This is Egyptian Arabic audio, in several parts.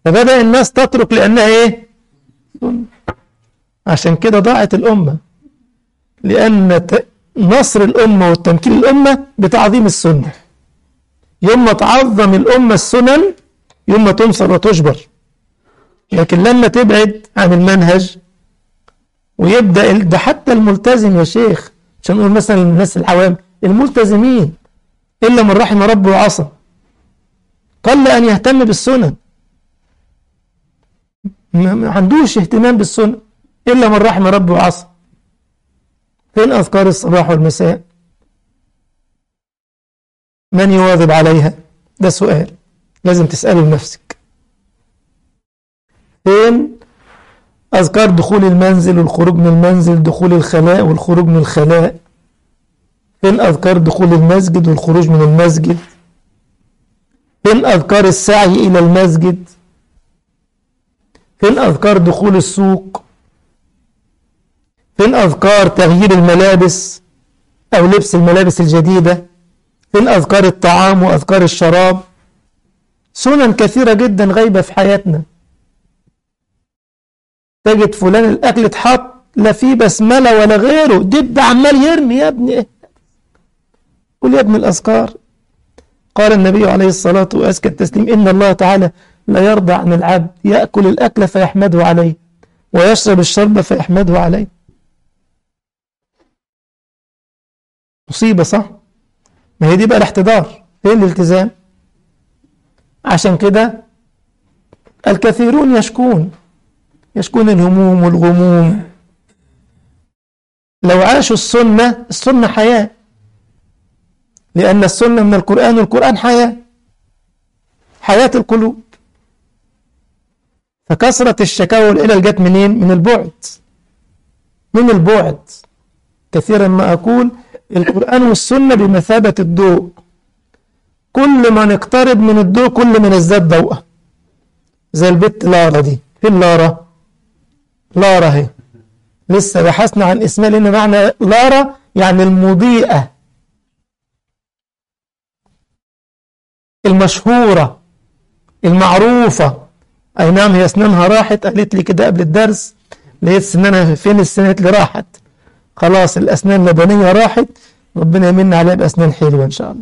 فبدأ الناس تترك لأنها إيه سنة. عشان كده ضاعت الأمة لأن ت- نصر الأمة والتمكين الأمة بتعظيم السنة يوم ما تعظم الأمة السنن يوم ما تنصر وتجبر لكن لما تبعد عن المنهج ويبدأ ال- ده حتى الملتزم يا شيخ عشان نقول مثلا الناس العوام الملتزمين إلا من رحم ربه وعصى قل أن يهتم بالسنن ما ما عندوش اهتمام بالسنن إلا من رحم ربه وعصى فين أذكار الصباح والمساء من يواظب عليها ده سؤال لازم تسأله لنفسك فين أذكار دخول المنزل والخروج من المنزل دخول الخلاء والخروج من الخلاء فين أذكار دخول المسجد والخروج من المسجد فين أذكار السعي إلى المسجد فين أذكار دخول السوق فين أذكار تغيير الملابس أو لبس الملابس الجديدة فين أذكار الطعام وأذكار الشراب سنن كثيرة جدا غايبة في حياتنا تجد فلان الأكل اتحط لا فيه بسملة ولا غيره دب عمال يرمي يا ابني قول يا ابن الأذكار قال النبي عليه الصلاة وأزكى التسليم إن الله تعالى لا يرضى عن العبد يأكل الأكل فيحمده عليه ويشرب الشرب فيحمده عليه مصيبة صح ما هي دي بقى الاحتضار فين الالتزام عشان كده الكثيرون يشكون يشكون الهموم والغموم لو عاشوا السنة السنة حياة لأن السنة من القرآن والقرآن حياة حياة القلوب فكثرة الشكاوى والعلل جت منين؟ من البعد من البعد كثيرا ما أقول القرآن والسنة بمثابة الضوء كل ما نقترب من الضوء كل ما نزداد ضوءا زي البت لارا دي فين لارا؟ لارا اهي لسه بحثنا عن اسمها لأن معنى لارا يعني المضيئة المشهورة المعروفة أي نعم هي أسنانها راحت قالت لي كده قبل الدرس لقيت سنانها فين السنان قالت لي راحت خلاص الأسنان اللبنية راحت ربنا يمن عليها بأسنان حلوة إن شاء الله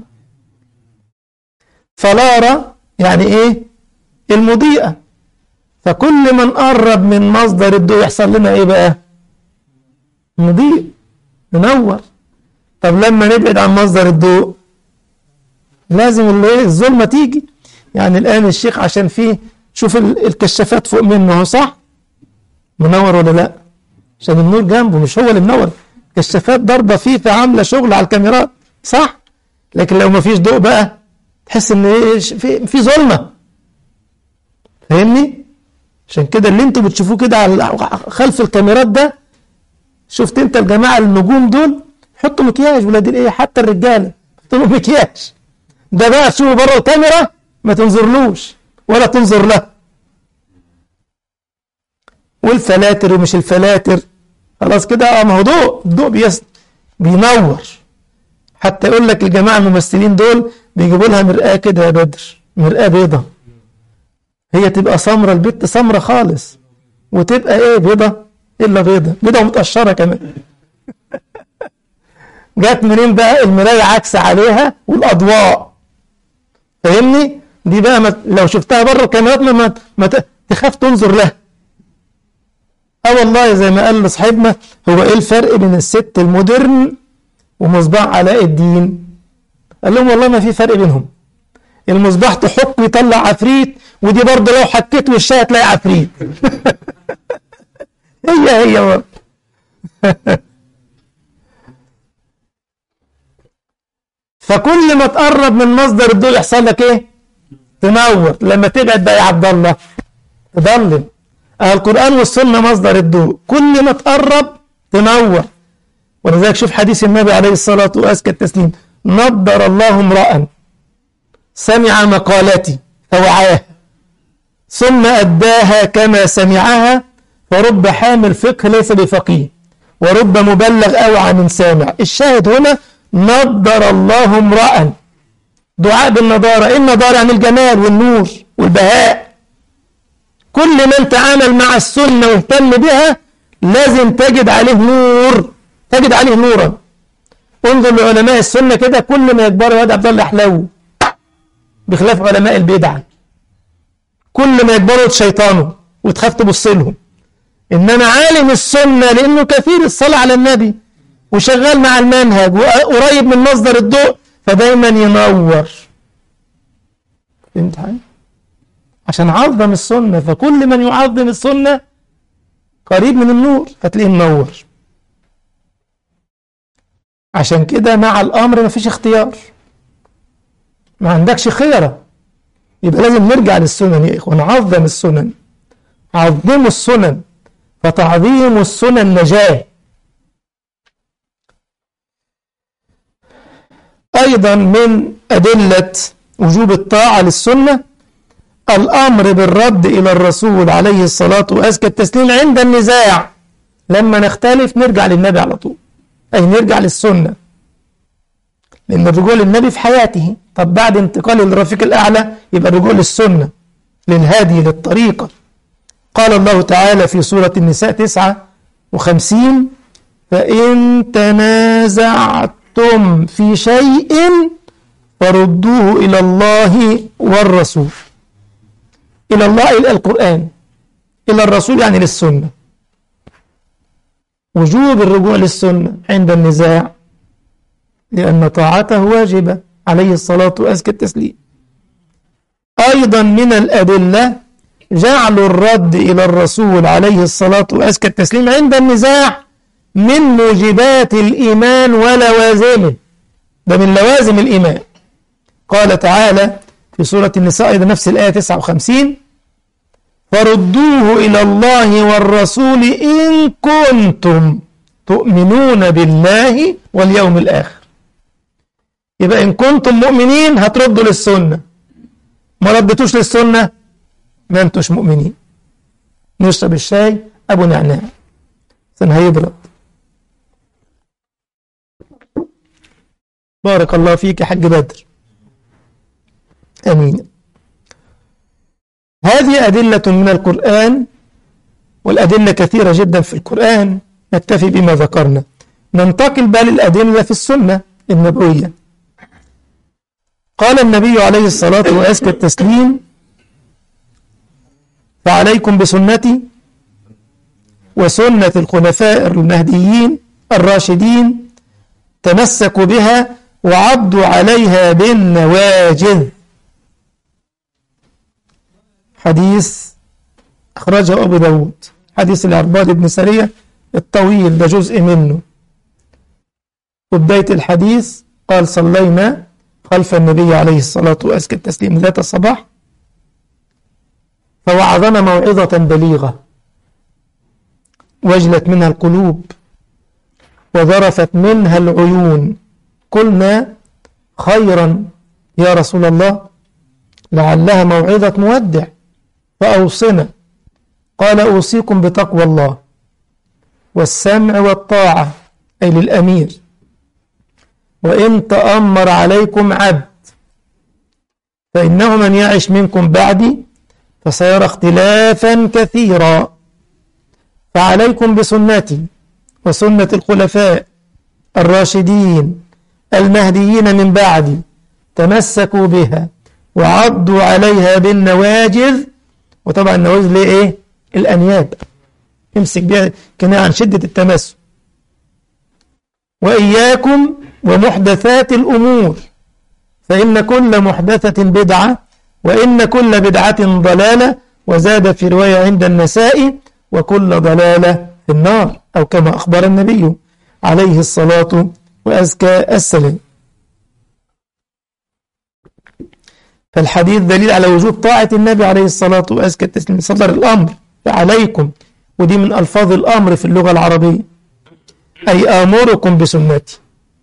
فلارا يعني إيه المضيئة فكل من قرب من مصدر الضوء يحصل لنا إيه بقى مضيء منور طب لما نبعد عن مصدر الضوء لازم اللي إيه الظلمة تيجي يعني الآن الشيخ عشان فيه شوف ال- الكشافات فوق منه اهو صح منور ولا لا عشان النور جنبه مش هو اللي منور كشافات ضاربه فيه فعامله شغل على الكاميرات صح لكن لو ما فيش ضوء بقى تحس ان ايه ش- في في ظلمه فاهمني عشان كده اللي انتوا بتشوفوه كده على خلف الكاميرات ده شفت انت الجماعه النجوم دول حطوا مكياج ولاد الايه حتى الرجاله حطوا لهم مكياج ده بقى تشوفه بره الكاميرا ما تنظرلوش ولا تنظر له والفلاتر ومش الفلاتر خلاص كده اه ما هو ضوء الضوء بيس بينور حتى يقول لك الجماعه الممثلين دول بيجيبوا لها مرآة كده يا بدر مرآة بيضة هي تبقى سمرة البت سمرة خالص وتبقى ايه بيضة الا بيضة بيضة ومتقشرة كمان جت منين بقى المراية عكس عليها والأضواء فاهمني دي بقى ما لو شفتها بره الكاميرات ما, ما, ما ت- تخاف تنظر لها اه والله زي ما قال لصاحبنا هو ايه الفرق بين الست المودرن ومصباح علاء الدين قال لهم والله ما في فرق بينهم المصباح تحك ويطلع عفريت ودي برضه لو حكيت وشها تلاقي عفريت هي هي برضه فكل ما تقرب من مصدر الضوء يحصل لك ايه تنور لما تبعد بقى يا عبد الله تضلم آه القرآن والسنة مصدر الضوء كل ما تقرب تنور ولذلك شوف حديث النبي عليه الصلاة وأزكى التسليم نضر الله امرأ سمع مقالتي فوعاها ثم أداها كما سمعها فرب حامل فقه ليس بفقيه ورب مبلغ أوعى من سامع الشاهد هنا نضر الله امرأ دعاء بالنضارة إيه النضارة يعني الجمال والنور والبهاء من تعامل مع السنة واهتم بها لازم تجد عليه نور تجد عليه نورا انظر لعلماء السنة كده كل ما يكبروا يد عبد الله حلو بخلاف علماء البدعة كل ما يكبروا شيطانه وتخاف تبص لهم إنما عالم السنة لأنه كثير الصلاة على النبي وشغال مع المنهج وقريب من مصدر الضوء فدايما ينور فهمت حاجة؟ عشان عظم السنة فكل من يعظم السنة قريب من النور فتلاقيه منور عشان كده مع الأمر مفيش اختيار ما عندكش خيرة يبقى لازم نرجع للسنن يا إخوة نعظم السنن عظموا السنن فتعظيم السنن نجاة أيضا من أدلة وجوب الطاعة للسنة الأمر بالرد إلى الرسول عليه الصلاة وأزكى التسليم عند النزاع لما نختلف نرجع للنبي على طول أي نرجع للسنة لأن الرجوع للنبي في حياته طب بعد انتقاله للرفيق الأعلى يبقى الرجوع للسنة للهادي للطريقة قال الله تعالى في سورة النساء تسعة وخمسين فإن تنازعتم في شيء فردوه إلى الله والرسول إلى الله إلى القرآن إلى الرسول يعني للسنة وجوب الرجوع للسنة عند النزاع لأن طاعته واجبة عليه الصلاة وأزكى التسليم أيضا من الأدلة جعل الرد إلى الرسول عليه الصلاة وأزكى التسليم عند النزاع من موجبات الإيمان ولوازمه ده من لوازم الإيمان قال تعالى في سورة النساء أيضا نفس الآية 59 فردوه إلى الله والرسول إن كنتم تؤمنون بالله واليوم الآخر يبقى إن كنتم مؤمنين هتردوا للسنة ما ردتوش للسنة ما انتوش مؤمنين نشرب الشاي أبو نعناع عشان هيبرد بارك الله فيك يا حاج بدر أمين هذه أدلة من القرآن والأدلة كثيرة جدا في القرآن نكتفي بما ذكرنا ننتقل بقى للأدلة في السنة النبوية قال النبي عليه الصلاة وأزكى التسليم فعليكم بسنتي وسنة الخلفاء المهديين الراشدين تمسكوا بها وعضوا عليها بالنواجذ حديث أخرجه أبو داود حديث العرباد بن سرية الطويل ده جزء منه وبداية الحديث قال صلينا خلف النبي عليه الصلاة وأزكى التسليم ذات الصباح فوعظنا موعظة بليغة وجلت منها القلوب وذرفت منها العيون قلنا خيرا يا رسول الله لعلها موعظة مودع فأوصنا قال أوصيكم بتقوى الله والسمع والطاعة أي للأمير وإن تأمر عليكم عبد فإنه من يعش منكم بعدي فسيرى اختلافا كثيرا فعليكم بسنتي وسنة الخلفاء الراشدين المهديين من بعدي تمسكوا بها وعضوا عليها بالنواجذ وطبعا النواجذ ليه ايه الانياب امسك بها كناية عن شدة التمسك وإياكم ومحدثات الأمور فإن كل محدثة بدعة وإن كل بدعة ضلالة وزاد في رواية عند النساء وكل ضلالة في النار أو كما أخبر النبي عليه الصلاة وأزكى السلام فالحديث دليل على وجوب طاعة النبي عليه الصلاة وأزكى التسليم صدر الأمر فعليكم ودي من ألفاظ الأمر في اللغة العربية أي آمركم بسنتي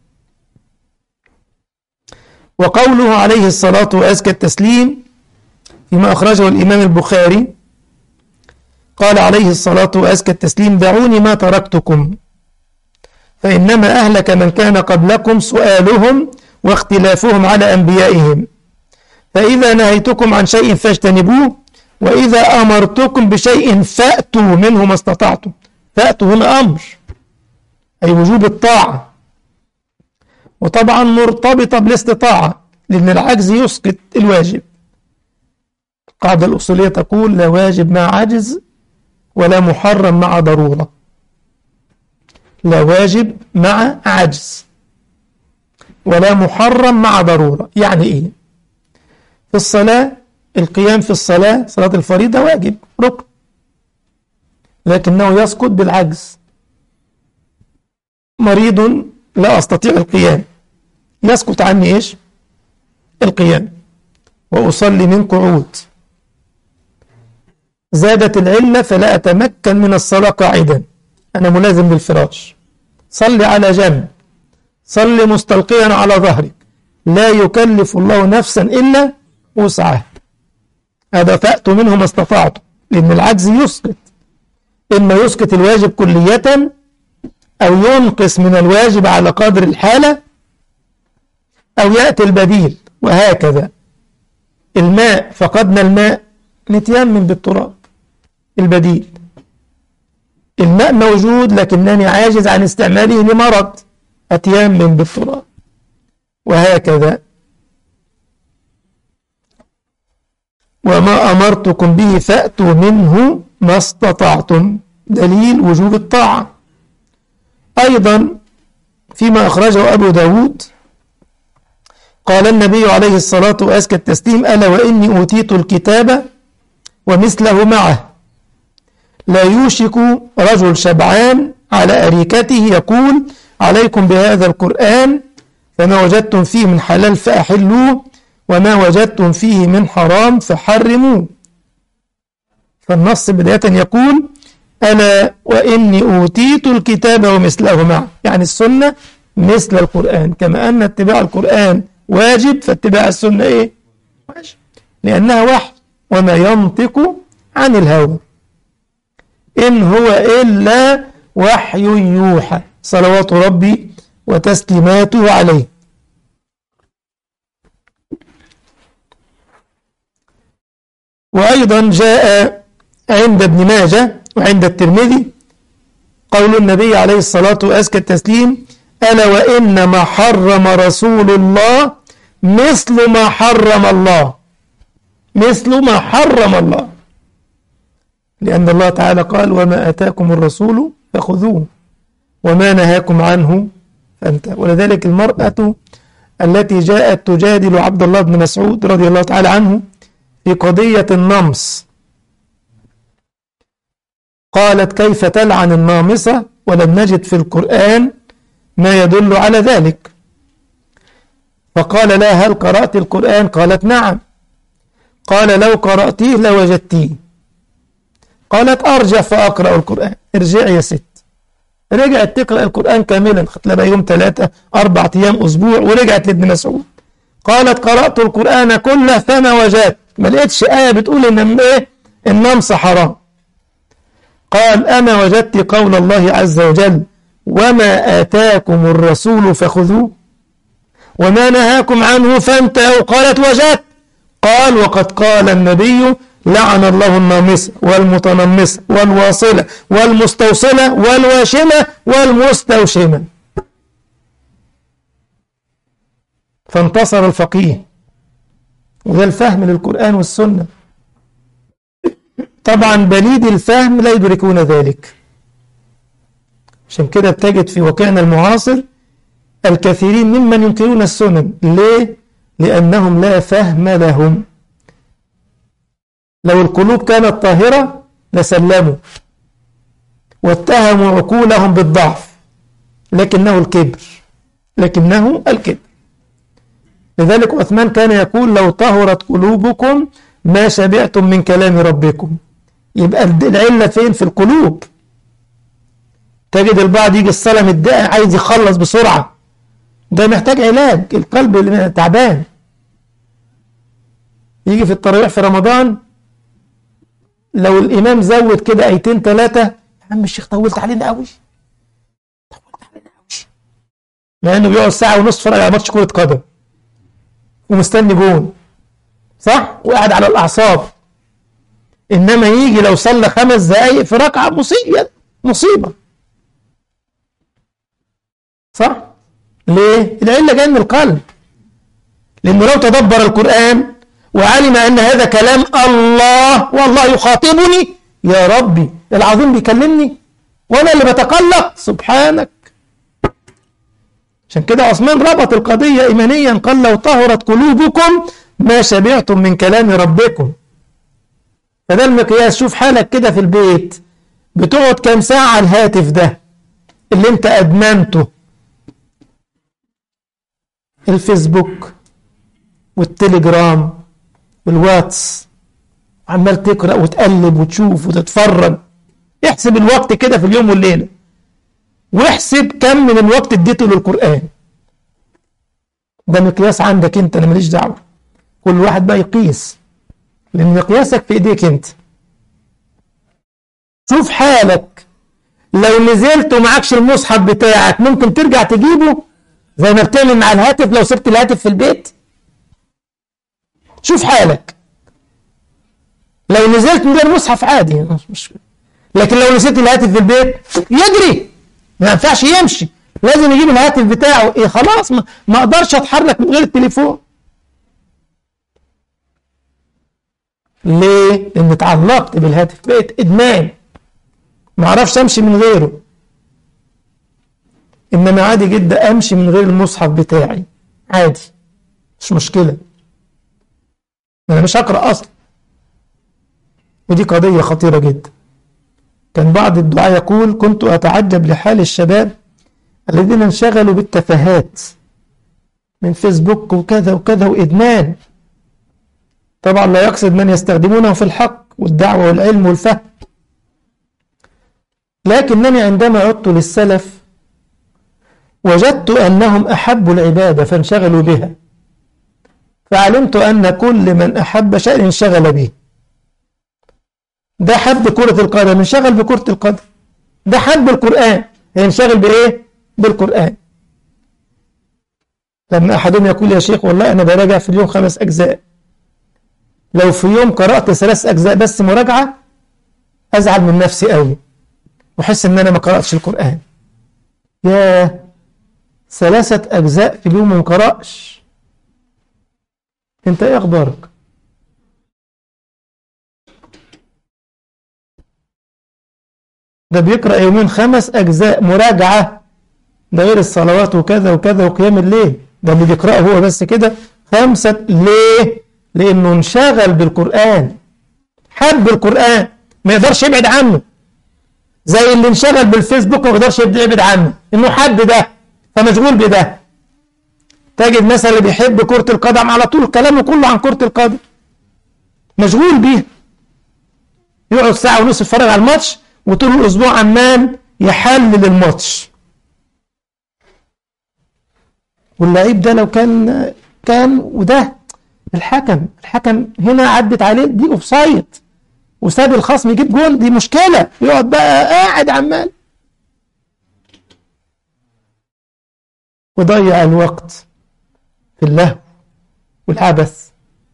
وقوله عليه الصلاة وأزكى التسليم فيما أخرجه الإمام البخاري قال عليه الصلاة وأزكى التسليم دعوني ما تركتكم فإنما أهلك من كان قبلكم سؤالهم واختلافهم على أنبيائهم فإذا نهيتكم عن شيء فاجتنبوه وإذا أمرتكم بشيء فأتوا منه ما استطعتم فأتوا هنا أمر أي وجوب الطاعة وطبعا مرتبطة بالاستطاعة لأن العجز يسقط الواجب القاعدة الأصولية تقول لا واجب مع عجز ولا محرم مع ضرورة لا واجب مع عجز ولا محرم مع ضرورة يعني إيه في الصلاة القيام في الصلاة صلاة الفريضة واجب ركن لكنه يسقط بالعجز مريض لا أستطيع القيام يسقط عني إيش القيام وأصلي من قعود زادت العلة فلا أتمكن من الصلاة قاعدا أنا ملازم بالفراش صلي على جنب صلي مستلقيا على ظهرك لا يكلف الله نفسا إلا وسعها هذا فأتوا منه ما استطعتم لأن العجز يسقط إما يسقط الواجب كلية أو ينقص من الواجب على قدر الحالة أو يأتي البديل وهكذا الماء فقدنا الماء نتيمم بالتراب البديل الماء موجود لكنني عاجز عن استعماله لمرض أتيمم بالتراب وهكذا وما أمرتكم به فأتوا منه ما استطعتم دليل وجوب الطاعة أيضا فيما أخرجه أبو داود قال النبي عليه الصلاة وأزكى التسليم ألا وإني أوتيت الكتاب ومثله معه لا يوشك رجل شبعان على أريكته يقول عليكم بهذا القرآن فما وجدتم فيه من حلال فأحلوه وما وجدتم فيه من حرام فحرموه فالنص بداية يقول ألا وإني أوتيت الكتاب ومثله معه يعني السنة مثل القرآن كما أن اتباع القرآن واجب فاتباع السنة إيه؟ واجب لأنها وحي وما ينطق عن الهوى إن هو إلا وحي يوحى صلوات ربي وتسليماته عليه وأيضا جاء عند ابن ماجه وعند الترمذي قول النبي عليه الصلاة وأزكى التسليم ألا وإن ما حرم رسول الله مثل ما حرم الله مثل ما حرم الله لأن الله تعالى قال وما أتاكم الرسول فخذوه وما نهاكم عنه فانتهوا ولذلك المرأة التي جاءت تجادل عبد الله بن مسعود رضي الله تعالى عنه في قضية النمص قالت كيف تلعن النامصة ولم نجد في القرآن ما يدل على ذلك فقال لها هل قرأت القرآن قالت نعم قال لو قرأتيه لوجدتيه قالت أرجع فأقرأ القرآن ارجعي يا ست رجعت تقرأ القرآن كاملا خدت لها يوم ثلاثة أربع أيام أسبوع ورجعت لابن مسعود قالت قرأت القرآن كله فما وجدت ما لقيتش آية بتقول إن إيه النمص حرام قال أنا وجدت قول الله عز وجل وما آتاكم الرسول فخذوه وما نهاكم عنه فانتهوا قالت وجدت قال وقد قال النبي لعن الله النامصة والمتنمصة والواصلة والمستوصلة والواشمة والمستوشمة فانتصر الفقيه وده الفهم للقرآن والسنة طبعا بليد الفهم لا يدركون ذلك عشان كده بتجد في واقعنا المعاصر الكثيرين ممن ينكرون السنن ليه؟ لأنهم لا فهم لهم لو القلوب كانت طاهرة لسلموا واتهموا عقولهم بالضعف لكنه الكبر لكنه الكبر لذلك عثمان كان يقول لو طهرت قلوبكم ما شبعتم من كلام ربكم يبقى العلة فين في القلوب تجد البعض يجي الصلاة متضايق عايز يخلص بسرعة ده محتاج علاج القلب تعبان يجي في التراويح في رمضان لو الإمام زود كده آيتين ثلاثة يا عم الشيخ طولت علينا قوي طولت علينا قوي مع إنه بيقعد ساعة ونص يتفرج على ماتش كرة قدم ومستني جون صح وقاعد على الأعصاب إنما يجي لو صلى خمس دقايق في ركعة مصيبة مصيبة صح؟ ليه؟ العلة جاية من القلب لأنه لو تدبر القرآن وعلم أن هذا كلام الله والله يخاطبني يا ربي العظيم بيكلمني وأنا اللي بتقلق سبحانك عشان كده عثمان ربط القضية إيمانيا قال لو طهرت قلوبكم ما شبعتم من كلام ربكم فده المقياس شوف حالك كده في البيت بتقعد كام ساعة على الهاتف ده اللي انت أدمنته الفيسبوك والتليجرام والواتس عمال تقرأ وتقلب وتشوف وتتفرج احسب الوقت كده في اليوم والليلة واحسب كم من الوقت اديته للقرآن ده مقياس عندك انت انا ماليش دعوة كل واحد بقى يقيس لان مقياسك في ايديك انت شوف حالك لو نزلت ومعكش المصحف بتاعك ممكن ترجع تجيبه زي ما بتعمل مع الهاتف لو سبت الهاتف في البيت شوف حالك لو نزلت من غير مصحف عادي مش مشكلة لكن لو نسيت الهاتف في البيت يجري ما ينفعش يمشي لازم يجيب الهاتف بتاعه ايه خلاص ما, ما اقدرش اتحرك من غير التليفون ليه؟ لان اتعلقت بالهاتف بقيت ادمان ما اعرفش امشي من غيره انما عادي جدا امشي من غير المصحف بتاعي عادي مش مشكله انا مش هقرا اصلا ودي قضيه خطيره جدا كان بعض الدعاء يقول كنت اتعجب لحال الشباب الذين انشغلوا بالتفاهات من فيسبوك وكذا وكذا وادمان طبعا لا يقصد من يستخدمونه في الحق والدعوه والعلم والفهم لكنني عندما عدت للسلف وجدت أنهم أحبوا العبادة فانشغلوا بها فعلمت أن كل من أحب شيء انشغل به ده حب كرة القدم انشغل بكرة القدم ده حب القرآن ينشغل بإيه؟ بالقرآن لما أحدهم يقول يا شيخ والله أنا براجع في اليوم خمس أجزاء لو في يوم قرأت ثلاث أجزاء بس مراجعة أزعل من نفسي قوي وأحس إن أنا ما قرأتش القرآن ياه ثلاثة أجزاء في اليوم ما قرأش أنت إيه أخبارك؟ ده بيقرأ يومين خمس أجزاء مراجعة ده غير الصلوات وكذا وكذا وقيام الليل ده اللي بيقرأه هو بس كده خمسة ليه؟ لأنه انشغل بالقرآن حب القرآن ما يقدرش يبعد عنه زي اللي انشغل بالفيسبوك ما يقدرش يبعد عنه إنه حب ده فمشغول بده تجد مثلا اللي بيحب كرة القدم على طول كلامه كله عن كرة القدم مشغول بيها يقعد ساعة ونص يتفرج على الماتش وطول الأسبوع عمال يحلل الماتش واللعيب ده لو كان كان وده الحكم الحكم هنا عدت عليه دي اوفسايد وساب الخصم يجيب جول دي مشكلة يقعد بقى قاعد عمال وضيع الوقت في اللهو والعبث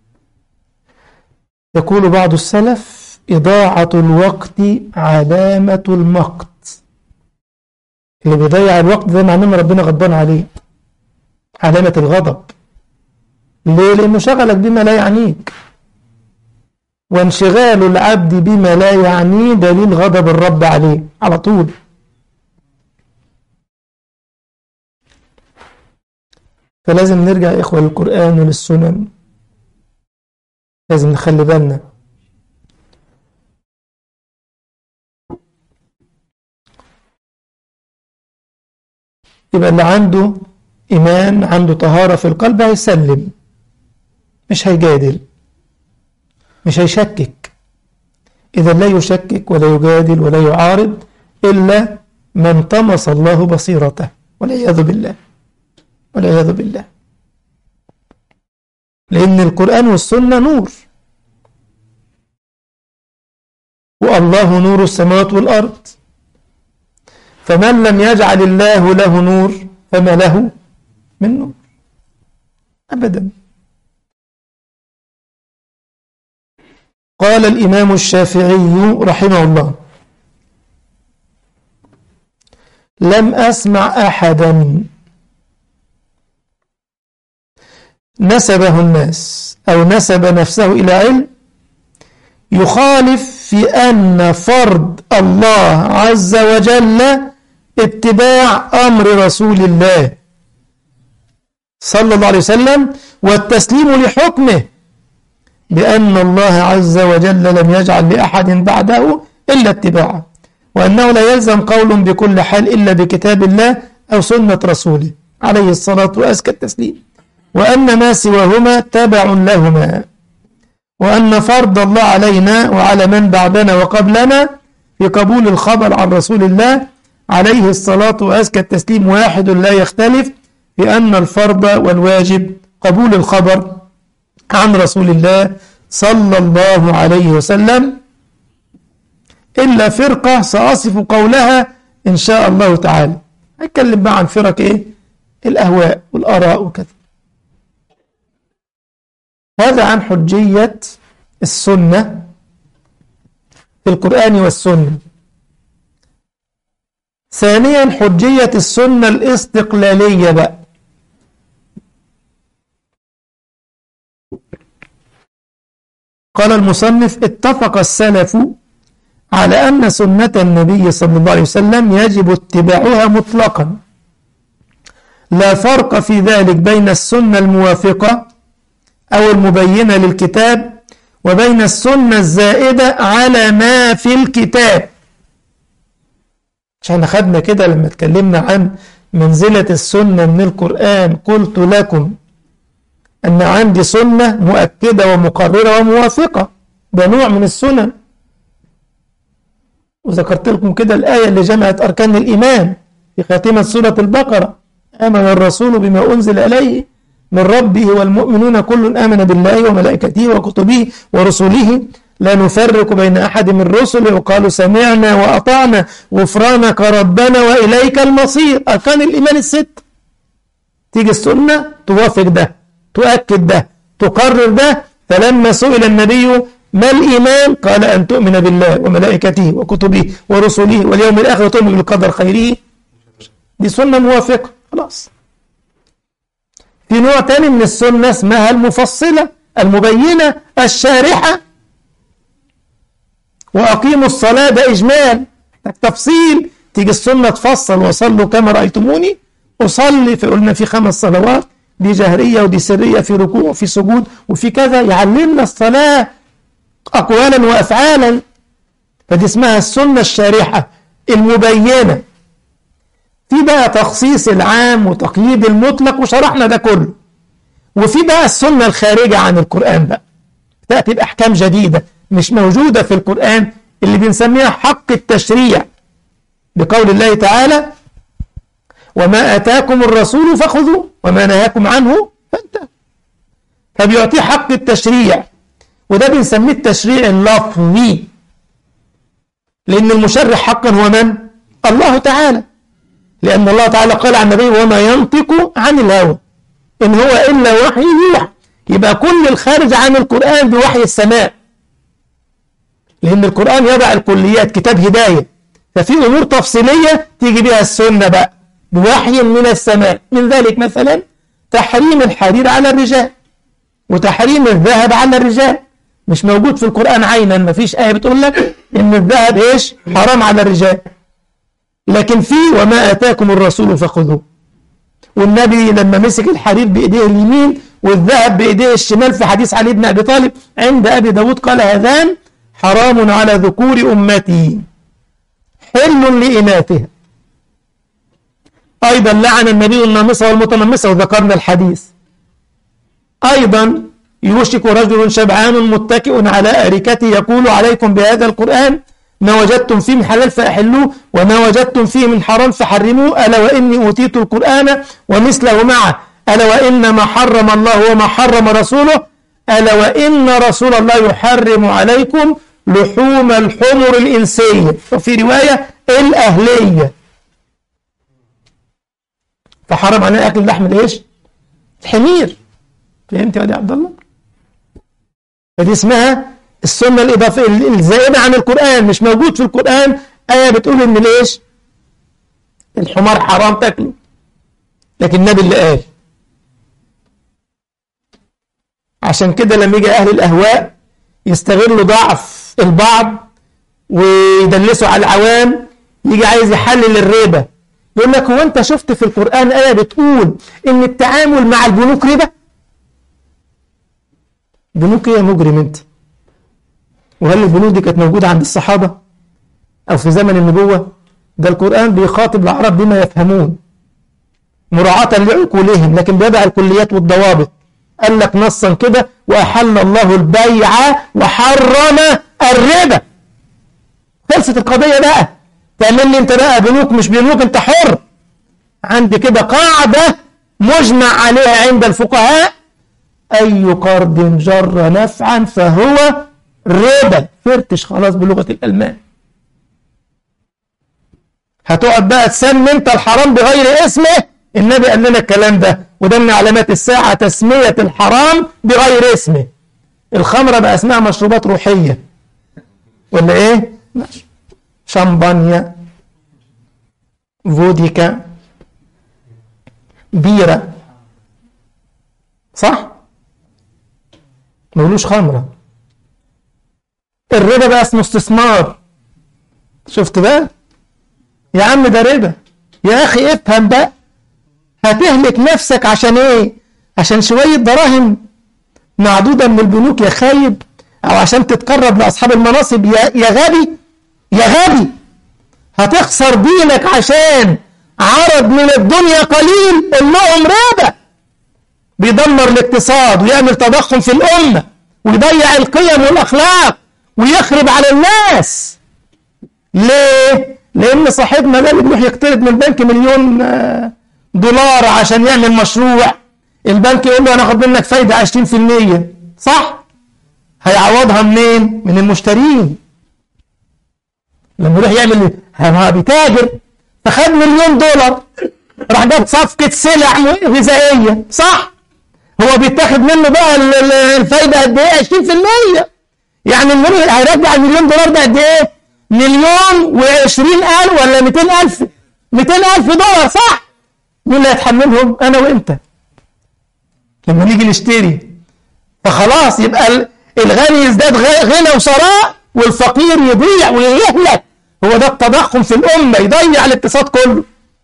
يقول بعض السلف إضاعة الوقت علامة المقت اللي بيضيع الوقت ده معناه ان ربنا غضبان عليه علامة الغضب ليه؟ لأنه شغلك بما لا يعنيك وانشغال العبد بما لا يعنيه دليل غضب الرب عليه على طول فلازم نرجع يا إخوة للقرآن وللسنن لازم نخلي بالنا يبقى اللي عنده إيمان عنده طهارة في القلب هيسلم مش هيجادل مش هيشكك إذا لا يشكك ولا يجادل ولا يعارض إلا من طمس الله بصيرته والعياذ بالله والعياذ بالله لأن القرآن والسنة نور والله نور السماوات والأرض فمن لم يجعل الله له نور فما له من نور أبدا قال الإمام الشافعي رحمه الله لم أسمع أحدا نسبه الناس أو نسب نفسه إلى علم يخالف في أن فرض الله عز وجل اتباع أمر رسول الله صلى الله عليه وسلم والتسليم لحكمه بأن الله عز وجل لم يجعل لأحد بعده إلا اتباعه وأنه لا يلزم قول بكل حال إلا بكتاب الله أو سنة رسوله عليه الصلاة وأزكى التسليم وأن ما سواهما تبع لهما وأن فرض الله علينا وعلى من بعدنا وقبلنا في قبول الخبر عن رسول الله عليه الصلاة وأزكى التسليم واحد لا يختلف في أن الفرض والواجب قبول الخبر عن رسول الله صلى الله عليه وسلم إلا فرقة سأصف قولها إن شاء الله تعالى هتكلم بقى عن فرق إيه الأهواء والآراء وكذا هذا عن حجية السنة في القرآن والسنة ثانيا حجية السنة الاستقلالية بقى قال المصنف اتفق السلف على أن سنة النبي صلى الله عليه وسلم يجب اتباعها مطلقا لا فرق في ذلك بين السنة الموافقة أو المبينة للكتاب وبين السنة الزائدة على ما في الكتاب عشان خدنا كده لما اتكلمنا عن منزلة السنة من القرآن قلت لكم أن عندي سنة مؤكدة ومقررة وموافقة ده نوع من السنن وذكرت لكم كده الآية اللي جمعت أركان الإيمان في خاتمة سورة البقرة آمن الرسول بما أنزل إليه من ربه والمؤمنون كل آمن بالله وملائكته وكتبه ورسله لا نفرق بين أحد من رسله وقالوا سمعنا وأطعنا غفرانك ربنا وإليك المصير أركان الإيمان الست تيجي السنة توافق ده تؤكد ده تقرر ده فلما سئل النبي ما الإيمان قال أن تؤمن بالله وملائكته وكتبه ورسله واليوم الآخر وتؤمن بالقدر خيره دي سنة موافقة خلاص في نوع تاني من السنة اسمها المفصلة المبينة الشارحة وأقيموا الصلاة ده إجمال تفصيل تيجي السنة تفصل وصلوا كما رأيتموني أصلي فقلنا في خمس صلوات دي جهرية ودي سرية في ركوع وفي سجود وفي كذا يعلمنا الصلاة أقوالا وأفعالا فدي اسمها السنة الشارحة المبينة في بقى تخصيص العام وتقييد المطلق وشرحنا ده كله وفي بقى السنة الخارجة عن القرآن بقى تأتي بأحكام جديدة مش موجودة في القرآن اللي بنسميها حق التشريع بقول الله تعالى وما آتاكم الرسول فخذوه وما نهاكم عنه فانتهوا فبيعطيه حق التشريع وده بنسميه التشريع اللفظي لأن المشرع حقا هو من؟ الله تعالى لأن الله تعالى قال عن النبي وما ينطق عن الهوى إن هو إلا وحي يوحى يبقى كل الخارج عن القرآن بوحي السماء لأن القرآن يضع الكليات كتاب هداية ففي أمور تفصيلية تيجي بها السنة بقى بوحي من السماء من ذلك مثلا تحريم الحرير على الرجال وتحريم الذهب على الرجال مش موجود في القرآن عينا ما فيش آية بتقول لك إن الذهب إيش حرام على الرجال لكن في وما آتاكم الرسول فخذوه والنبي لما مسك الحرير بإيديه اليمين والذهب بإيديه الشمال في حديث علي بن أبي طالب عند أبي داود قال هذان حرام على ذكور أمتي حل لإناثها أيضا لعن النبي النامصة والمتنمصة وذكرنا الحديث أيضا يوشك رجل شبعان متكئ على أريكته يقول عليكم بهذا القرآن ما وجدتم فيه من حلال فأحلوه وما وجدتم فيه من حرام فحرموه ألا وإني أوتيت القرآن ومثله معه ألا وإن ما حرم الله وما حرم رسوله ألا وإن رسول الله يحرم عليكم لحوم الحمر الإنسية وفي رواية الأهلية فحرم علينا أكل لحم الإيش الحمير فهمت يا عبد الله فدي اسمها السنة الإضافية الزائدة عن القرآن مش موجود في القرآن آية بتقول إن ليش الحمار حرام تاكله لكن النبي اللي قال عشان كده لما يجي أهل الأهواء يستغلوا ضعف البعض ويدلسوا على العوام يجي عايز يحلل الربا يقول لك هو أنت شفت في القرآن آية بتقول إن التعامل مع البنوك ربا بنوك إيه يا مجرم أنت وهل البنوك دي كانت موجودة عند الصحابة أو في زمن النبوة ده القرآن بيخاطب العرب بما يفهمون مراعاة لعقولهم لكن بيضع الكليات والضوابط قال لك نصا كده وأحل الله البيع وحرم الربا خلصت القضية بقى تعمل لي انت بقى بنوك مش بنوك انت حر عندي كده قاعدة مجمع عليها عند الفقهاء أي قرض جر نفعا فهو ربا فرتش خلاص بلغة الألمان هتقعد بقى تسمي انت الحرام بغير اسمه النبي قال لنا الكلام ده وده من علامات الساعة تسمية الحرام بغير اسمه الخمرة بقى اسمها مشروبات روحية ولا ايه شامبانيا فوديكا بيرة صح مولوش خمرة الربا بقى اسمه استثمار شفت بقى يا عم ده ربا يا اخي افهم بقى هتهلك نفسك عشان ايه عشان شوية دراهم معدودة من البنوك يا خايب او عشان تتقرب لاصحاب المناصب يا يا غبي يا غبي هتخسر دينك عشان عرض من الدنيا قليل قول لهم ربا بيدمر الاقتصاد ويعمل تضخم في الأمة ويضيع القيم والأخلاق ويخرب على الناس ليه؟ لأن صاحبنا ده اللي بيروح يقترض من البنك مليون دولار عشان يعمل مشروع البنك يقول له هناخد منك فايدة 20% صح؟ هيعوضها منين؟ من المشترين لما يروح يعمل هو بيتاجر فخد مليون دولار راح جاب صفقة سلع غذائية صح؟ هو بيتاخد منه بقى الفايدة قد ايه 20% يعني المليون هيرجع المليون دولار ده قد ايه مليون وعشرين ألف ولا 200 ألف 200 ألف دولار صح مين اللي هيتحملهم أنا وأنت لما نيجي نشتري فخلاص يبقى الغني يزداد غنى وثراء والفقير يضيع ويهلك هو ده التضخم في الأمة يضيع الاقتصاد كله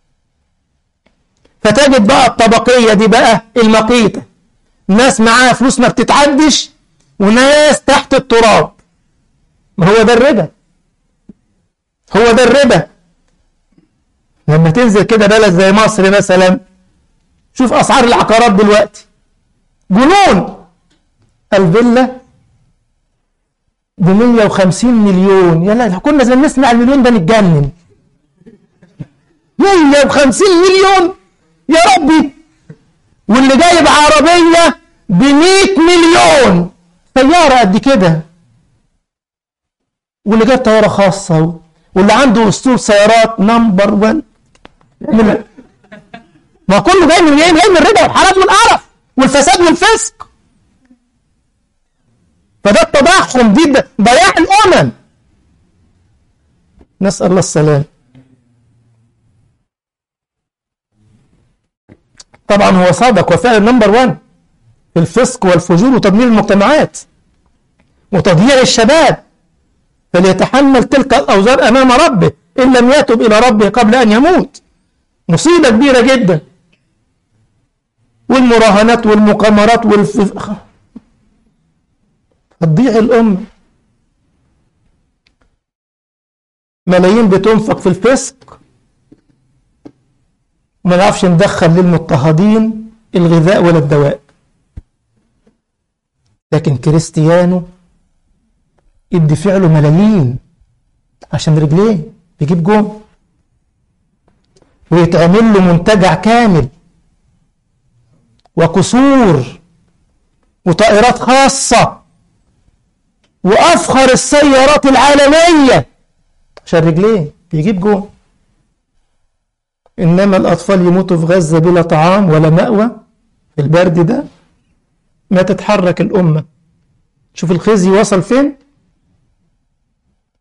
فتجد بقى الطبقية دي بقى المقيتة ناس معاها فلوس ما بتتعدش وناس تحت التراب ما هو ده الربا هو ده الربا لما تنزل كده بلد زي مصر مثلا شوف أسعار العقارات دلوقتي جنون الفيلا ب 150 مليون يلا لو كنا زي نسمع المليون ده نتجنن 150 مليون يا ربي واللي جايب عربية ب 100 مليون سيارة قد كده واللي جايب طيارة خاصة واللي عنده اسطول سيارات نمبر 1 ما كله جاي من جاي من الربا والحرام والقرف والفساد والفسق فده التضخم دي ضياع الامم نسال الله السلام طبعا هو صادق وفعلا نمبر 1 في الفسق والفجور وتدمير المجتمعات وتضييع الشباب فليتحمل تلك الأوزار أمام ربه إن لم يتب إلى ربه قبل أن يموت مصيبة كبيرة جدا والمراهنات والمقامرات والف... هتضيع الأم ملايين بتنفق في الفسق وما نعرفش ندخل للمضطهدين الغذاء ولا الدواء لكن كريستيانو يدي فعله ملايين عشان رجليه بيجيب جون ويتعمل له منتجع كامل وقصور وطائرات خاصة وأفخر السيارات العالمية عشان رجليه بيجيب جون إنما الأطفال يموتوا في غزة بلا طعام ولا مأوى في البرد ده ما تتحرك الأمة شوف الخزي وصل فين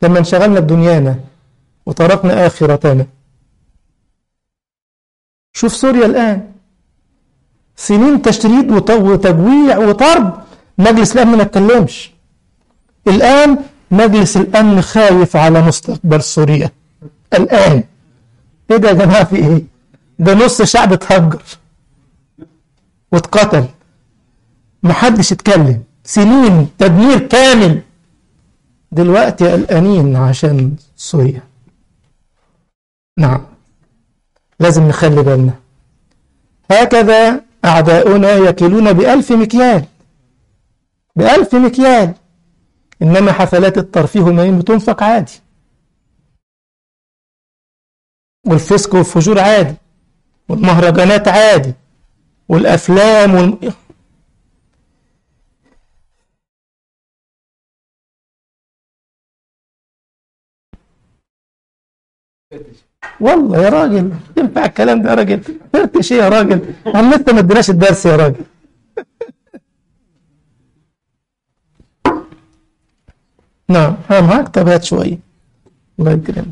لما انشغلنا بدنيانا وتركنا آخرتنا شوف سوريا الآن سنين تشريد وت- وتجويع وطرد مجلس الأمن ما اتكلمش الآن مجلس الأمن خايف على مستقبل سوريا الآن إيه ده يا جماعة في إيه؟ ده نص شعب اتهجر واتقتل محدش اتكلم سنين تدمير كامل دلوقتي قلقانين عشان سوريا نعم لازم نخلي بالنا هكذا أعداؤنا يكيلون بألف مكيال بألف مكيال إنما حفلات الترفيه والملايين بتنفق عادي والفسق والفجور عادي والمهرجانات عادي والأفلام وال... والله يا راجل ينفع الكلام ده يا راجل فرتش ايه يا راجل عم انت ما اديناش الدرس يا راجل نعم ها معاك طب هات شويه الله يكرمك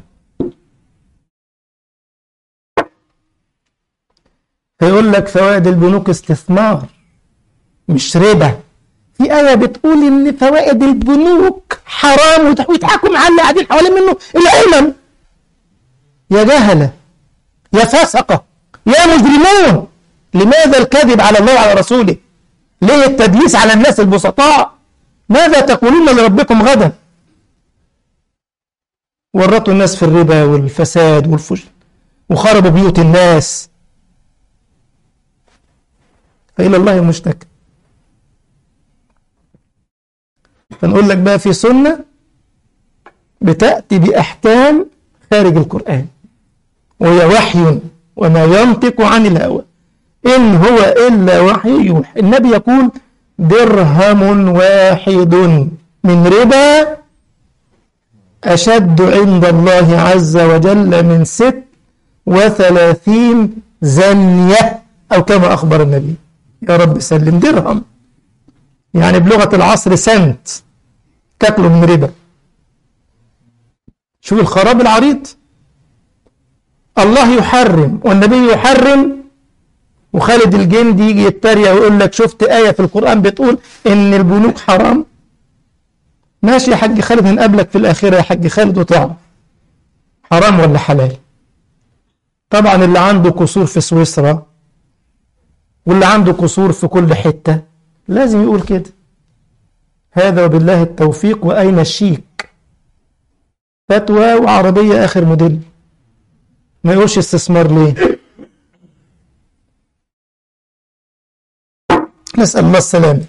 هيقول لك فوائد البنوك استثمار مش ربا في آية بتقول إن فوائد البنوك حرام وتح- ويضحكوا مع اللي قاعدين حوالين منه العلم يا جهلة يا فسقة يا مجرمون لماذا الكذب على الله وعلى رسوله ليه التدليس على الناس البسطاء ماذا تقولون لربكم غدا ورطوا الناس في الربا والفساد والفجر وخربوا بيوت الناس فإلى الله المشتكى فنقول لك بقى في سنة بتأتي بأحكام خارج القرآن وهي وحي وما ينطق عن الهوى إن هو إلا وحي يوحى النبي يقول درهم واحد من ربا أشد عند الله عز وجل من ست وثلاثين زنية أو كما أخبر النبي يا رب سلم درهم يعني بلغة العصر سنت تاكله من ربا شوف الخراب العريض الله يحرم والنبي يحرم وخالد الجندي يجي يتريق ويقول لك شفت آية في القرآن بتقول إن البنوك حرام ماشي يا حاج خالد هنقابلك في الآخرة يا حاج خالد وتعرف حرام ولا حلال طبعا اللي عنده قصور في سويسرا واللي عنده قصور في كل حتة لازم يقول كده هذا وبالله التوفيق وأين الشيك فتوى وعربية آخر موديل ما يقولش استثمار ليه نسأل الله السلامة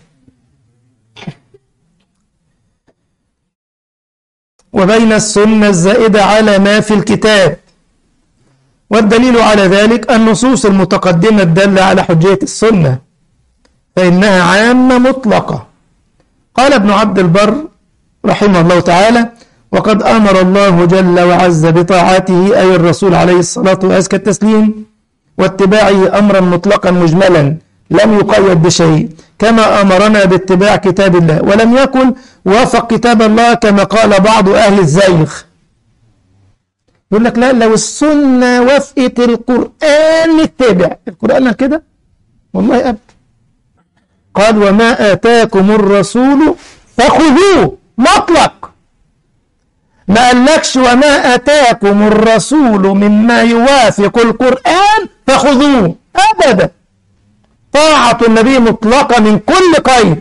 وبين السنة الزائدة على ما في الكتاب والدليل على ذلك النصوص المتقدمة الدالة على حجية السنة فإنها عامة مطلقة قال ابن عبد البر رحمه الله تعالى وقد أمر الله جل وعز بطاعته أي الرسول عليه الصلاة وأزكى التسليم واتباعه أمرا مطلقا مجملا لم يقيد بشيء كما أمرنا باتباع كتاب الله ولم يكن وافق كتاب الله كما قال بعض أهل الزيغ يقول لك لا لو السنة وافقت القرآن نتبع القرآن قال كده والله أبدا قال وما آتاكم الرسول فخذوه مطلق ما قالكش وما آتاكم الرسول مما يوافق القرآن فخذوه أبدا طاعة النبي مطلقة من كل قيد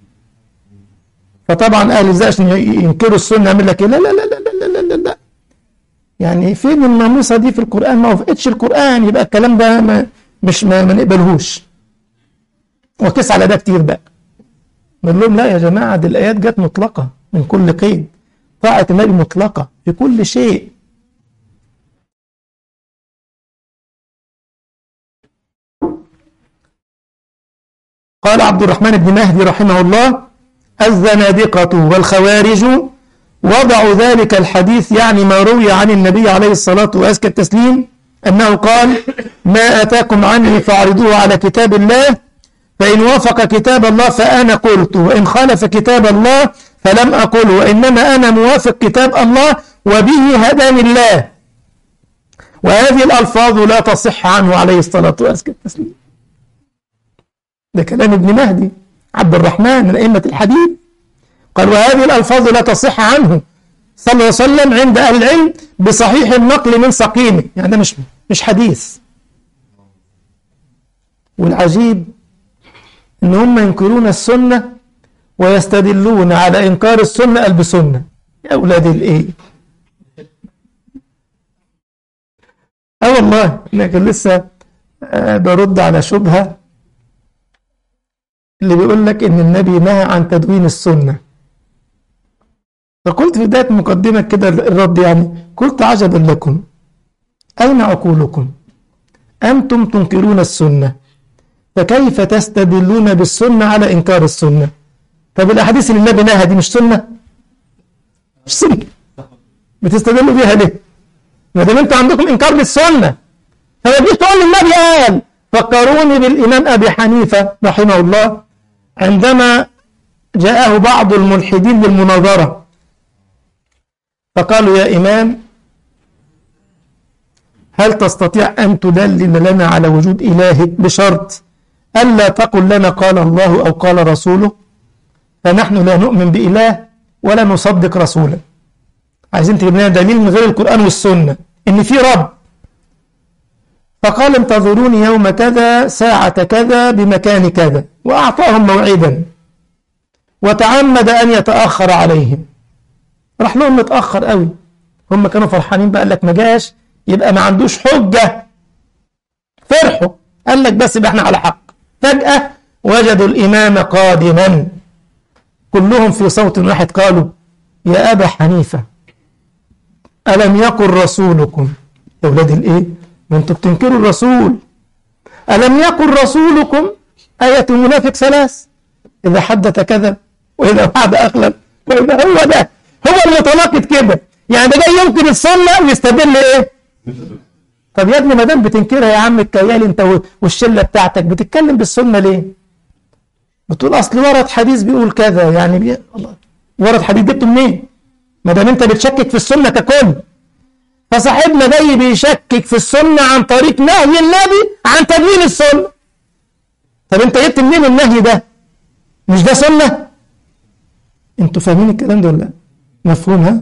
فطبعا أهل الزي عشان ينكروا السنة يعمل لك إيه؟ لا لا لا لا لا لا لا لا يعني فين الناموسة دي في القرآن ما وافقتش القرآن يبقى الكلام ده ما مش ما, ما نقبلهوش وقيس على ده كتير بقى نقول لهم لا يا جماعة دي الآيات جت مطلقة من كل قيد طاعة النبي مطلقة في كل شيء قال عبد الرحمن بن مهدي رحمه الله الزنادقة والخوارج وضعوا ذلك الحديث يعني ما روي عن النبي عليه الصلاة وأزكى التسليم أنه قال ما أتاكم عني فاعرضوه على كتاب الله فإن وافق كتاب الله فأنا قلت وإن خالف كتاب الله فلم أقله وإنما أنا موافق كتاب الله وبه هداني الله وهذه الألفاظ لا تصح عنه عليه الصلاة والسلام ده كلام ابن مهدي عبد الرحمن من أئمة الحديث قال وهذه الألفاظ لا تصح عنه صلى الله عليه وسلم عند أهل العلم بصحيح النقل من سقيمه يعني ده مش مش حديث والعجيب ان هم ينكرون السنة ويستدلون على إنكار السنة قال بسنة يا أولاد الإيه اه والله لكن لسه آه برد على شبهة اللي بيقول لك ان النبي نهى عن تدوين السنة فقلت في بداية مقدمة كده الرد يعني قلت عجبا لكم أين عقولكم أنتم تنكرون السنة فكيف تستدلون بالسنة على إنكار السنة طب الأحاديث اللي النبي نهى دي مش سنة مش سنة بتستدلوا بيها ليه ما دام انتوا عندكم إنكار للسنة فما تجيش تقول النبي قال فكروني بالإمام أبي حنيفة رحمه الله عندما جاءه بعض الملحدين للمناظرة فقالوا يا إمام هل تستطيع أن تدلل لنا على وجود إلهك بشرط ألا تقل لنا قال الله أو قال رسوله فنحن لا نؤمن بإله ولا نصدق رسولا عايزين تجيب لنا دليل من غير القرآن والسنة إن في رب فقال انتظروني يوم كذا ساعة كذا بمكان كذا وأعطاهم موعدا وتعمد أن يتأخر عليهم راح لهم متأخر قوي هم كانوا فرحانين بقى قال لك ما جاش يبقى ما عندوش حجة فرحوا قال لك بس يبقى احنا على حق فجأة وجدوا الإمام قادما كلهم في صوت واحد قالوا يا أبا حنيفة ألم يقل رسولكم يا أولاد الإيه ما أنتوا بتنكروا الرسول ألم يقل رسولكم آية المنافق ثلاث إذا حدث كذب وإذا وعد أخلف وإذا هو ده هو المتناقض كده يعني ده جاي ينكر السنة ويستدل إيه طب يا ابني ما دام بتنكرها يا عم الكيال انت والشله بتاعتك بتتكلم بالسنه ليه؟ بتقول اصل ورد حديث بيقول كذا يعني بي... الله ورد حديث جبته منين؟ ما دام انت بتشكك في السنه ككل فصاحبنا جاي بيشكك في السنه عن طريق نهي النبي عن تدوين السنه طب انت جبت منين النهي ده؟ مش ده سنه؟ انتوا فاهمين الكلام ده ولا لا؟ مفهوم ها؟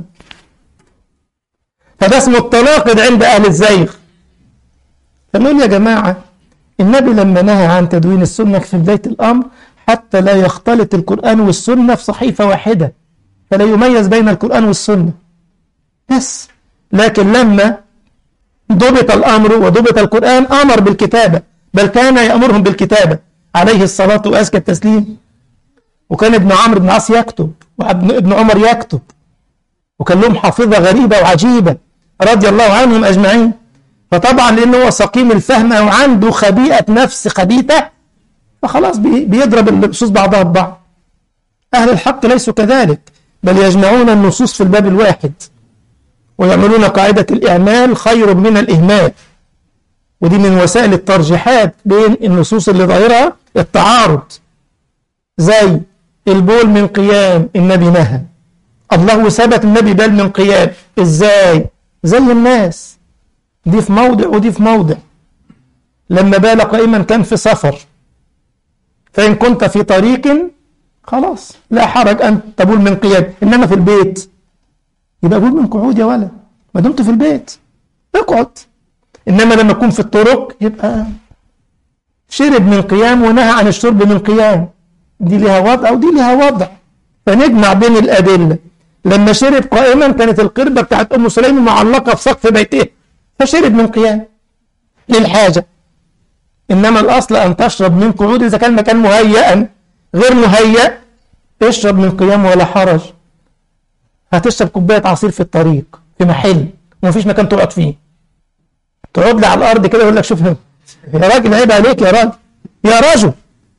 فده اسمه التناقض عند اهل الزيغ فنقول يا جماعة النبي لما نهى عن تدوين السنة في بداية الأمر حتى لا يختلط القرآن والسنة في صحيفة واحدة فلا يميز بين القرآن والسنة بس لكن لما ضبط الأمر وضبط القرآن أمر بالكتابة بل كان يأمرهم بالكتابة عليه الصلاة وأزكى التسليم وكان ابن عمرو بن عاص يكتب وابن عمر يكتب وكان لهم حافظة غريبة وعجيبة رضي الله عنهم أجمعين فطبعا لأنه هو سقيم الفهم أو عنده خبيئة نفس خبيثة فخلاص بيضرب النصوص بعضها ببعض أهل الحق ليسوا كذلك بل يجمعون النصوص في الباب الواحد ويعملون قاعدة الإعمال خير من الإهمال ودي من وسائل الترجيحات بين النصوص اللي ظاهرها التعارض زي البول من قيام النبي نهى الله ثبت النبي بال من قيام ازاي زي الناس دي في موضع ودي في موضع لما بال قائما كان في سفر فإن كنت في طريق خلاص لا حرج أن تبول من قيام إنما في البيت يبقى بول من قعود يا ولد ما دمت في البيت اقعد إنما لما تكون في الطرق يبقى شرب من قيام ونهى عن الشرب من قيام دي لها وضع ودي لها وضع فنجمع بين الأدلة لما شرب قائما كانت القربة بتاعت أم سليم معلقة في سقف بيته فشرب من قيام للحاجة إنما الأصل أن تشرب من قعود إذا كان مكان مهيئا غير مهيأ اشرب من قيام ولا حرج هتشرب كوباية عصير في الطريق في محل ومفيش مكان تقعد فيه تقعد لي على الأرض كده يقول لك شوف يا راجل عيب عليك يا راجل يا رجل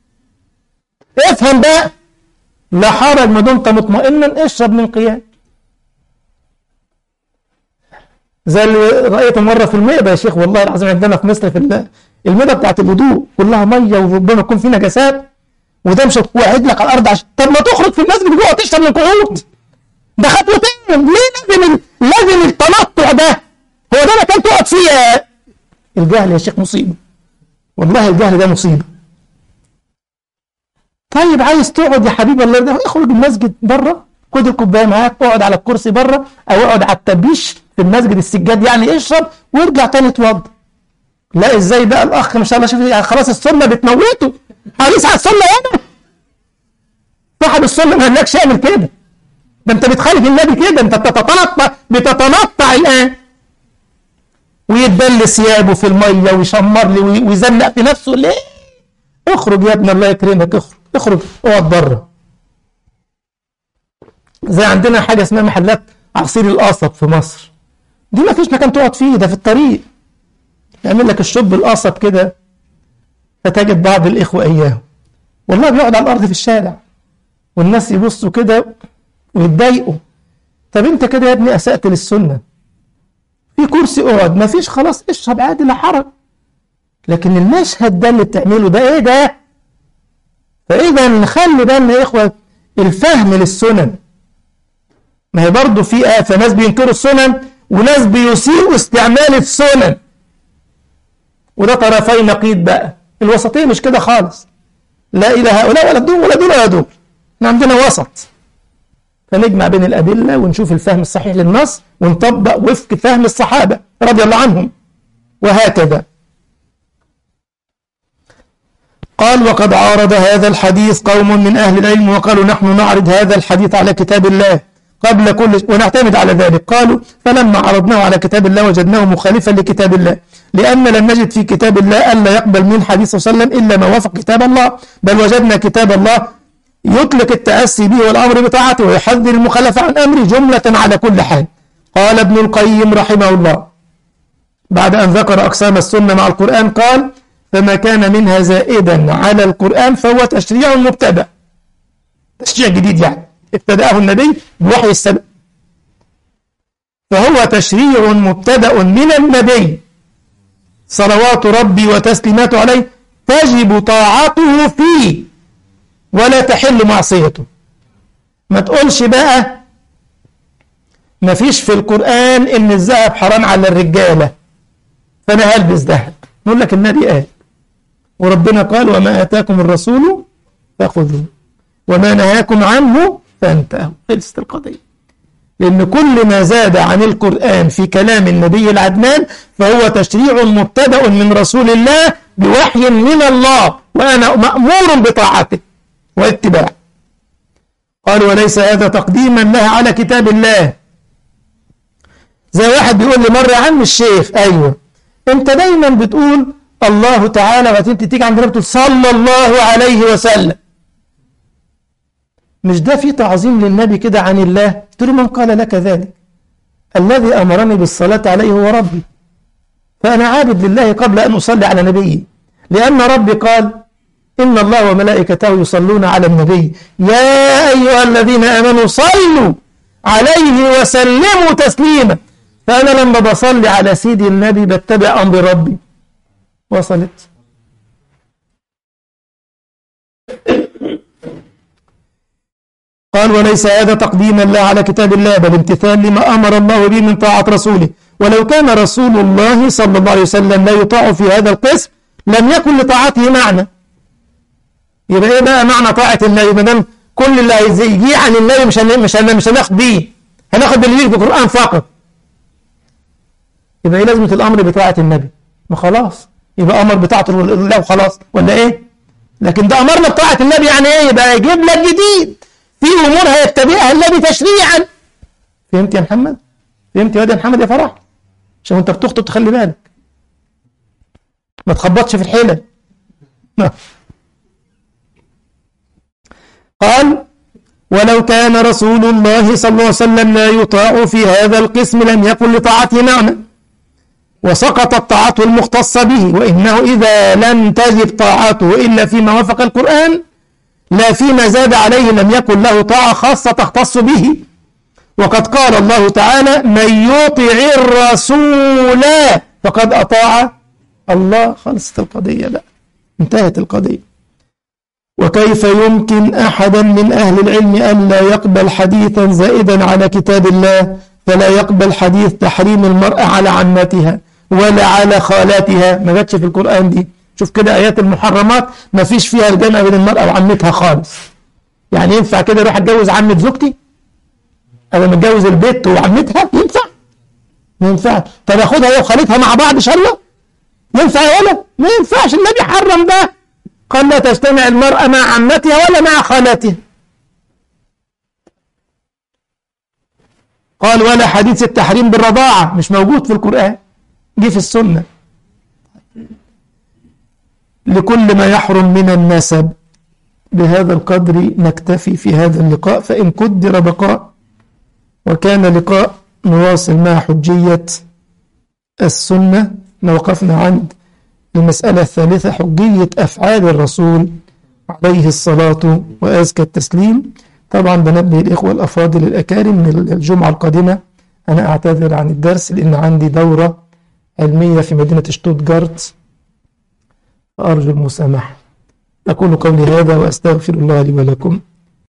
افهم بقى لا حرج ما دمت مطمئنا اشرب من قيام زي اللي رأيته مرة في الميضة يا شيخ والله العظيم عندنا في مصر في الميضة بتاعت الوضوء كلها مية وربما يكون في نجاسات وده مش قاعد لك على الارض عشان طب ما تخرج في المسجد جوه تشرب من القعود ده خطوتين ليه لازم ال- لازم التنطع ده هو ده مكان تقعد فيه يا- الجهل يا شيخ مصيبه والله الجهل ده مصيبه طيب عايز تقعد يا حبيب الله ده اخرج المسجد بره خد الكوبايه معاك اقعد على الكرسي بره او اقعد على التبيش في المسجد السجاد يعني اشرب وارجع تاني اتوضى لا ازاي بقى الاخ ما شاء الله شوف يعني خلاص السنه بتموته حريص على السنه هنا صاحب السنه ما قالكش اعمل كده ده انت بتخالف النبي كده انت بتتنطع بتتنطع الان ويتبل ثيابه في الميه ويشمر لي وي- ويزنق في نفسه ليه؟ اخرج يا ابن الله يكرمك اخرج اخرج اقعد بره زي عندنا حاجه اسمها محلات عصير القصب في مصر دي ما فيش مكان تقعد فيه ده في الطريق يعمل لك الشب القصب كده فتجد بعض الاخوه اياه والله بيقعد على الارض في الشارع والناس يبصوا كده ويتضايقوا طب انت كده يا ابني اسأت للسنه في كرسي اقعد ما فيش خلاص اشرب عادي لا حرج لكن المشهد ده اللي بتعمله ده ايه ده فاذا نخلي بالنا يا اخوه الفهم للسنن ما هي برضه في آفة ناس بينكروا السنن وناس بيسيئوا استعمال السنن وده طرفي نقيض بقى الوسطية مش كده خالص لا إلى هؤلاء ولا دول ولا دول ولا دول احنا عندنا وسط فنجمع بين الأدلة ونشوف الفهم الصحيح للنص ونطبق وفق فهم الصحابة رضي الله عنهم وهكذا قال وقد عارض هذا الحديث قوم من أهل العلم وقالوا نحن نعرض هذا الحديث على كتاب الله قبل كل ونعتمد على ذلك قالوا فلما عرضناه على كتاب الله وجدناه مخالفا لكتاب الله لأن لم نجد في كتاب الله ألا يقبل من حديث صلى الله عليه وسلم إلا ما وافق كتاب الله بل وجدنا كتاب الله يطلق التأسي به والأمر بطاعته ويحذر المخالفة عن أمره جملة على كل حال قال ابن القيم رحمه الله بعد أن ذكر أقسام السنة مع القرآن قال فما كان منها زائدا على القرآن فهو تشريع مبتدأ تشريع جديد يعني ابتدأه النبي بوحي السبب فهو تشريع مبتدأ من النبي صلوات ربي وتسليماته عليه تجب طاعته فيه ولا تحل معصيته ما تقولش بقى ما فيش في القرآن إن الذهب حرام على الرجالة فأنا هلبس ذهب نقول لك النبي قال وربنا قال وما آتاكم الرسول فخذوه وما نهاكم عنه فانتهوا خلصت القضية لأن كل ما زاد عن القرآن في كلام النبي العدنان فهو تشريع مبتدأ من رسول الله بوحي من الله وأنا مأمور بطاعته واتباعه قال وليس هذا تقديما لها على كتاب الله زي واحد بيقول لي مرة يا عم الشيخ أيوه أنت دايما بتقول الله تعالى وبعدين تيجي عندنا بتقول صلى الله عليه وسلم مش ده في تعظيم للنبي كده عن الله قلت له من قال لك ذلك الذي أمرني بالصلاة عليه هو ربي فأنا عابد لله قبل أن أصلي على نبيي لأن ربي قال إن الله وملائكته يصلون على النبي يا أيها الذين آمنوا صلوا عليه وسلموا تسليما فأنا لما بصلي على سيدي النبي بتبع أمر ربي وصلت قال وليس هذا تقديما لا على كتاب الله بل امتثال لما أمر الله به من طاعة رسوله ولو كان رسول الله صلى الله عليه وسلم لا يطاع في هذا القسم لم يكن لطاعته معنى يبقى ايه بقى معنى طاعة النبي ما دام كل اللي هيجي عن النبي مش هن... مش هن... مش هناخد بيه هناخد باللي في القرآن فقط يبقى ايه لازمة الأمر بطاعة النبي ما خلاص يبقى أمر بطاعة الله وخلاص ولا ايه لكن ده أمرنا بطاعة النبي يعني ايه يبقى يجيب لك جديد في أمور هيتبعها النبي تشريعا فهمت يا محمد فهمت يا واد يا محمد يا فرح عشان انت بتخطب تخلي بالك ما تخبطش في الحيلة قال ولو كان رسول الله صلى الله عليه وسلم لا يطاع في هذا القسم لم يكن لطاعته معنى وسقطت طاعته المختصة به وإنه إذا لم تجب طاعته إلا فيما وافق القرآن لا فيما زاد عليه لم يكن له طاعة خاصة تختص به وقد قال الله تعالى من يطع الرسول فقد أطاع الله خلصت القضية بقى انتهت القضية وكيف يمكن أحدا من أهل العلم أن لا يقبل حديثا زائدا على كتاب الله فلا يقبل حديث تحريم المرأة على عمتها ولا على خالاتها ما جاتش في القرآن دي شوف كده آيات المحرمات ما فيش فيها الجمع بين المرأة وعمتها خالص يعني ينفع كده اروح اتجوز عمة زوجتي انا متجوز البيت وعمتها ينفع ما ينفعش طب اخدها هي وخالتها مع بعض ان شاء الله ينفع يا ولا ما ينفعش النبي حرم ده قال لا تجتمع المرأة مع عمتها ولا مع خالاتها قال ولا حديث التحريم بالرضاعة مش موجود في القرآن جه في السنة لكل ما يحرم من النسب بهذا القدر نكتفي في هذا اللقاء فإن قدر بقاء وكان لقاء نواصل مع حجية السنة وقفنا عند المسألة الثالثة حجية أفعال الرسول عليه الصلاة وأزكى التسليم طبعا بنبه الإخوة الأفاضل الأكارم من الجمعة القادمة أنا أعتذر عن الدرس لأن عندي دورة علمية في مدينة شتوتجارت أرجو المسامحة أقول قولي هذا وأستغفر الله لي ولكم